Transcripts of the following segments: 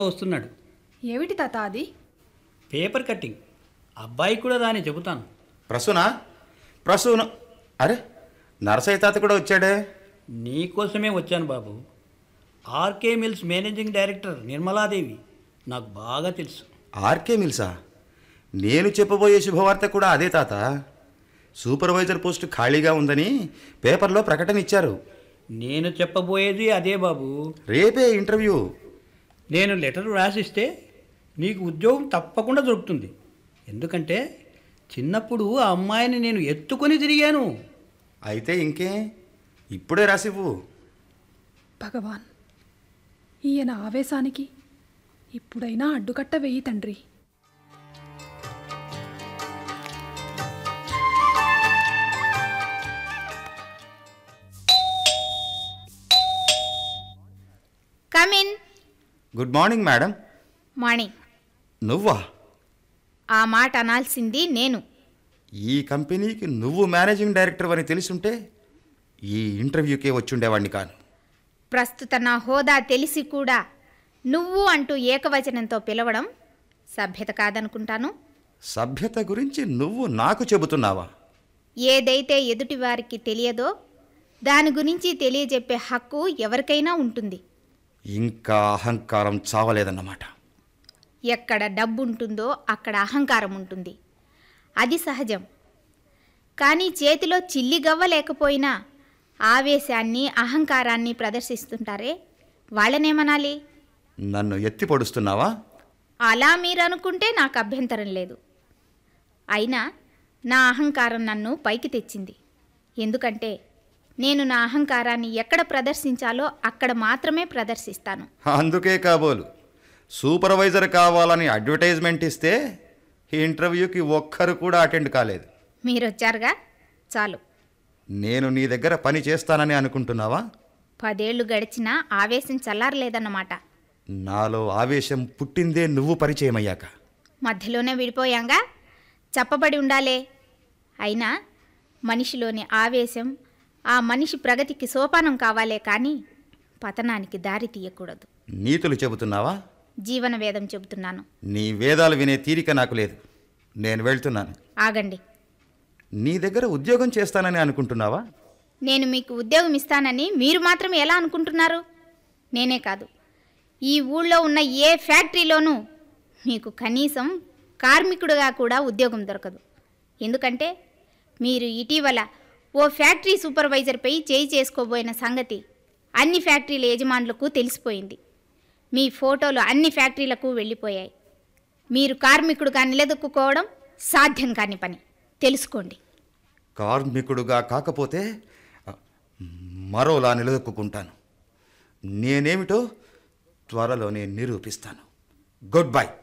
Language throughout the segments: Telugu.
వస్తున్నాడు ఏమిటి తాత అది పేపర్ కట్టింగ్ అబ్బాయి కూడా దాని చెబుతాను ప్రసూనా ప్రసూన అరే నరసయ్య తాత కూడా వచ్చాడే నీకోసమే వచ్చాను బాబు R K mills managing director Nirmaladevi నాకు బాగా తెలుసు ఆర్కే మిల్సా నేను చెప్పబోయే శుభవార్త కూడా అదే తాత సూపర్వైజర్ పోస్ట్ ఖాళీగా ఉందని పేపర్లో ప్రకటన ఇచ్చారు నేను చెప్పబోయేది అదే బాబు రేపే ఇంటర్వ్యూ నేను లెటర్ రాసిస్తే నీకు ఉద్యోగం తప్పకుండా దొరుకుతుంది ఎందుకంటే చిన్నప్పుడు ఆ అమ్మాయిని నేను ఎత్తుకొని తిరిగాను అయితే ఇంకే ఇప్పుడే రాసివ్వు భగవాన్ ఈయన ఆవేశానికి ఇప్పుడైనా అడ్డుకట్ట వెయ్యి తండ్రి come in good morning madam morning నువ్వా ఆ మాట అనాల్సింది నేను ఈ కంపెనీకి నువ్వు మేనేజింగ్ డైరెక్టర్ అని తెలుసుంటే ఈ ఇంటర్వ్యూకే వచ్చుండేవాడిని కాను ప్రస్తుత నా హోదా తెలిసి కూడా నువ్వు అంటూ ఏకవచనంతో పిలవడం సభ్యత కాదనుకుంటాను సభ్యత గురించి నువ్వు నాకు చెబుతున్నావా ఏదైతే ఎదుటివారికి తెలియదో దాని గురించి తెలియజెప్పే హక్కు ఎవరికైనా ఉంటుంది ఇంకా అహంకారం చావలేదన్నమాట ఎక్కడ డబ్బు ఉంటుందో అక్కడ అహంకారం ఉంటుంది అది సహజం కానీ చేతిలో చిల్లి గవ్వ లేకపోయినా ఆవేశాన్ని అహంకారాన్ని ప్రదర్శిస్తుంటారే వాళ్ళనేమనాలి నన్ను ఎత్తి పొడుస్తున్నావా అలా మీరు అనుకుంటే నాకు అభ్యంతరం లేదు అయినా నా అహంకారం నన్ను పైకి తెచ్చింది ఎందుకంటే నేను నా అహంకారాన్ని ఎక్కడ ప్రదర్శించాలో అక్కడ మాత్రమే ప్రదర్శిస్తాను అందుకే కాబోలు సూపర్వైజర్ కావాలని అడ్వర్టైజ్మెంట్ ఇస్తే ఈ ఇంటర్వ్యూకి ఒక్కరు కూడా అటెండ్ కాలేదు మీరొచ్చారుగా చాలు నేను నీ దగ్గర పని చేస్తానని అనుకుంటున్నావా పదేళ్లు గడిచినా ఆవేశం చల్లారలేదన్నమాట నాలో ఆవేశం పుట్టిందే నువ్వు పరిచయం అయ్యాక మధ్యలోనే విడిపోయాంగా చెప్పబడి ఉండాలే అయినా మనిషిలోని ఆవేశం ఆ మనిషి ప్రగతికి సోపానం కావాలే కానీ పతనానికి దారి తీయకూడదు నీతులు చెబుతున్నావా జీవన వేదం చెబుతున్నాను నీ వేదాలు వినే తీరిక నాకు లేదు నేను వెళ్తున్నాను ఆగండి నీ దగ్గర ఉద్యోగం చేస్తానని అనుకుంటున్నావా నేను మీకు ఉద్యోగం ఇస్తానని మీరు మాత్రం ఎలా అనుకుంటున్నారు నేనే కాదు ఈ ఊళ్ళో ఉన్న ఏ ఫ్యాక్టరీలోనూ మీకు కనీసం కార్మికుడుగా కూడా ఉద్యోగం దొరకదు ఎందుకంటే మీరు ఇటీవల ఓ ఫ్యాక్టరీ సూపర్వైజర్పై చేయి చేసుకోబోయిన సంగతి అన్ని ఫ్యాక్టరీల యజమానులకు తెలిసిపోయింది మీ ఫోటోలు అన్ని ఫ్యాక్టరీలకు వెళ్ళిపోయాయి మీరు కార్మికుడుగా నిలదొక్కుకోవడం సాధ్యం కాని పని తెలుసుకోండి కార్మికుడుగా కాకపోతే అ, మరోలా నిలదొక్కుంటాను నేనేమిటో త్వరలోనే నిరూపిస్తాను goodbye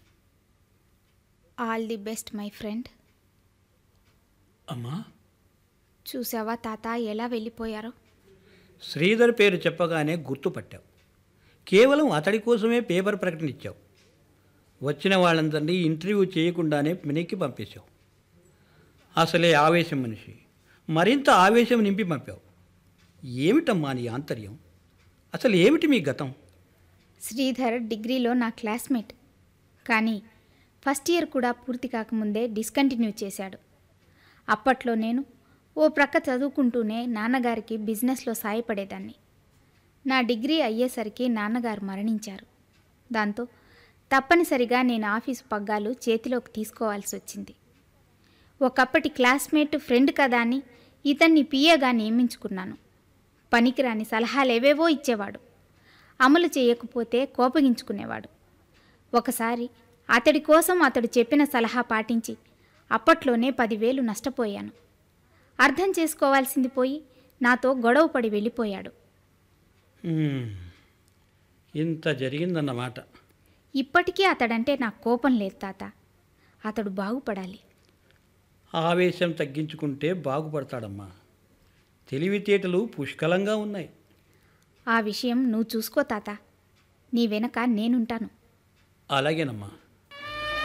all the best my friend అమ్మా చూసావా తాత ఎలా వెళ్ళిపోయారో శ్రీధర్ పేరు చెప్పగానే గుర్తుపట్టావు కేవలం అతడి కోసమే పేపర్ ప్రకటన ఇచ్చావు వచ్చిన వాళ్ళందరినీ ఇంటర్వ్యూ చేయకుండానే వెనక్కి పంపేశావు అసలే ఆవేశం మనిషి మరింత ఆవేశం నింపి పంపావు ఏమిటమ్మా నీ ఆంతర్యం అసలు ఏమిటి మీ గతం శ్రీధర్ డిగ్రీలో నా క్లాస్మేట్ కానీ ఫస్ట్ ఇయర్ కూడా పూర్తి కాకముందే డిస్కంటిన్యూ చేశాడు అప్పట్లో నేను ఓ ప్రక్క చదువుకుంటూనే నాన్నగారికి బిజినెస్లో సాయపడేదాన్ని నా డిగ్రీ అయ్యేసరికి నాన్నగారు మరణించారు దాంతో తప్పనిసరిగా నేను ఆఫీసు పగ్గాలు చేతిలోకి తీసుకోవాల్సి వచ్చింది ఒకప్పటి క్లాస్మేట్ ఫ్రెండ్ కదా అని ఇతన్ని పిఏగా నియమించుకున్నాను పనికిరాని సలహాలు ఏవేవో ఇచ్చేవాడు అమలు చేయకపోతే కోపగించుకునేవాడు ఒకసారి అతడి కోసం అతడు చెప్పిన సలహా పాటించి అప్పట్లోనే పదివేలు నష్టపోయాను అర్థం చేసుకోవాల్సింది పోయి నాతో గొడవపడి వెళ్ళిపోయాడు హ్మ్. ఇంత జరిగిందన్నమాట ఇప్పటికీ అతడంటే నాకు కోపం లేదు తాత అతడు బాగుపడాలి ఆవేశం తగ్గించుకుంటే బాగుపడతాడమ్మా తెలివితేటలు పుష్కలంగా ఉన్నాయి ఆ విషయం నువ్వు చూసుకో తాత నీ వెనక నేనుంటాను అలాగేనమ్మా